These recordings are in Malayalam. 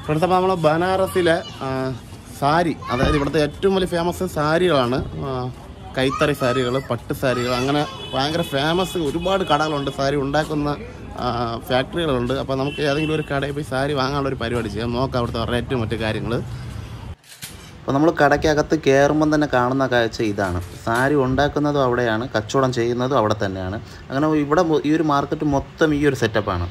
ഫ്രണ്ട്സ് അപ്പോൾ നമ്മൾ ബനാറസിലെ ആ, സാരി അതായത് ഇവിടുത്തെ ഏറ്റവും വലിയ ഫേമസ് സാരികളാണ് ആ, കൈത്തറി സാരികൾ പട്ട് സാരികൾ അങ്ങനെ ഭയങ്കര ഫേമസ് ഒരുപാട് കടകളുണ്ട് സാരി ഉണ്ടാക്കുന്ന ആ, ഫാക്ടറികളുണ്ട് അപ്പോൾ നമുക്ക് ഏതെങ്കിലും ഒരു കടയിൽ പോയി സാരി വാങ്ങാനുള്ള ഒരു പരിപാടി ചെയ്യാം നോക്കാം അവിടുത്തെ റേറ്റും മറ്റു കാര്യങ്ങൾ അപ്പോൾ നമ്മൾ കടയ്ക്കകത്ത് കയറുമ്പം തന്നെ കാണുന്ന കാഴ്ച ഇതാണ് സാരി ഉണ്ടാക്കുന്നതും അവിടെയാണ് കച്ചവടം ചെയ്യുന്നതും അവിടെ തന്നെയാണ് അങ്ങനെ ഇവിടെ മൊ- ഈ ഒരു മാർക്കറ്റ് മൊത്തം ഈ ഒരു സെറ്റപ്പാണ്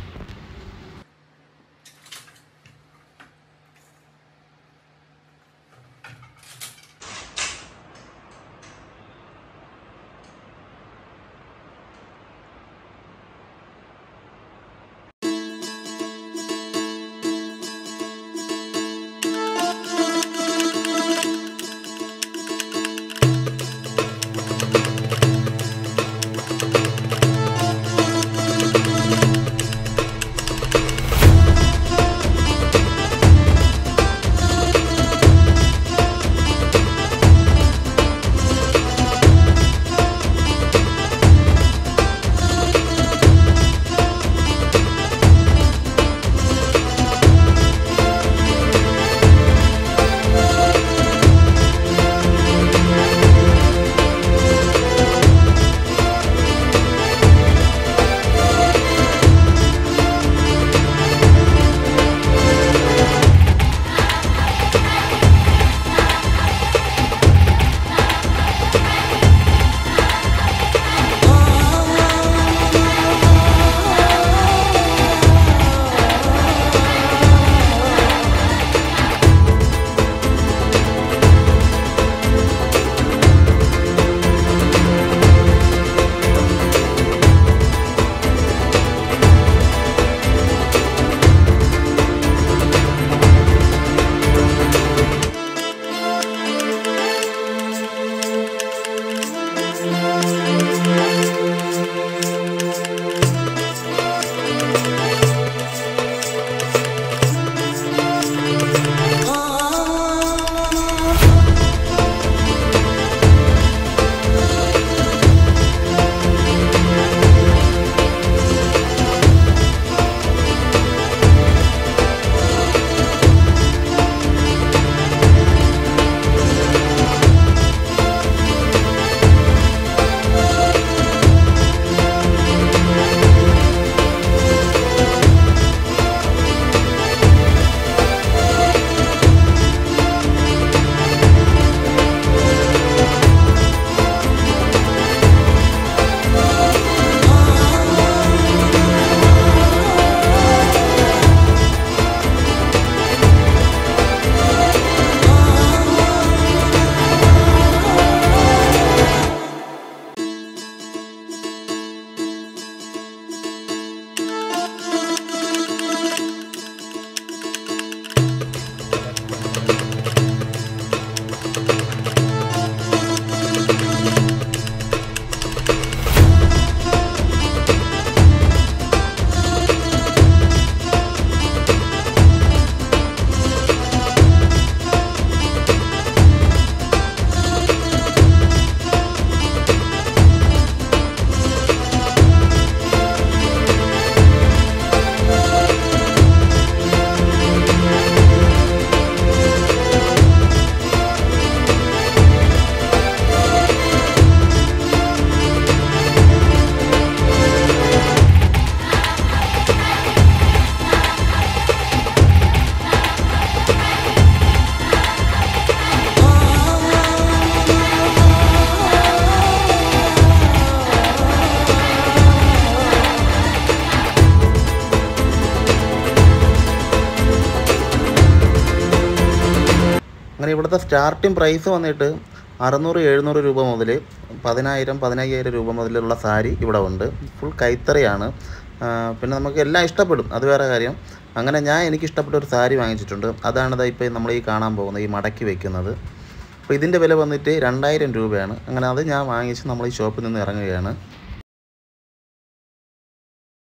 അങ്ങനെ ഇവിടുത്തെ സ്റ്റാർട്ടിംഗ് പ്രൈസ് വന്നിട്ട് അറുന്നൂറ് എഴുന്നൂറ് രൂപ മുതൽ പതിനായിരം പതിനയ്യായിരം രൂപ മുതലുള്ള സാരി ഇവിടെ ഉണ്ട് ഫുൾ കൈത്തറിയാണ് ആ, പിന്നെ നമുക്ക് എല്ലാം ഇഷ്ടപ്പെടും അത് വേറെ കാര്യം അങ്ങനെ ഞാൻ എനിക്ക് ഇഷ്ടപ്പെട്ട ഒരു സാരി വാങ്ങിച്ചിട്ടുണ്ട് അതാണ് ഇതാ ഇപ്പോൾ നമ്മൾ ഈ കാണാൻ പോകുന്നത് ഈ മടക്കി വെക്കുന്നത് അപ്പോൾ ഇതിൻ്റെ വില വന്നിട്ട് രണ്ടായിരം രൂപയാണ് അങ്ങനെ അത് ഞാൻ വാങ്ങിച്ച് നമ്മൾ ഈ ഷോപ്പിൽ നിന്ന് ഇറങ്ങുകയാണ്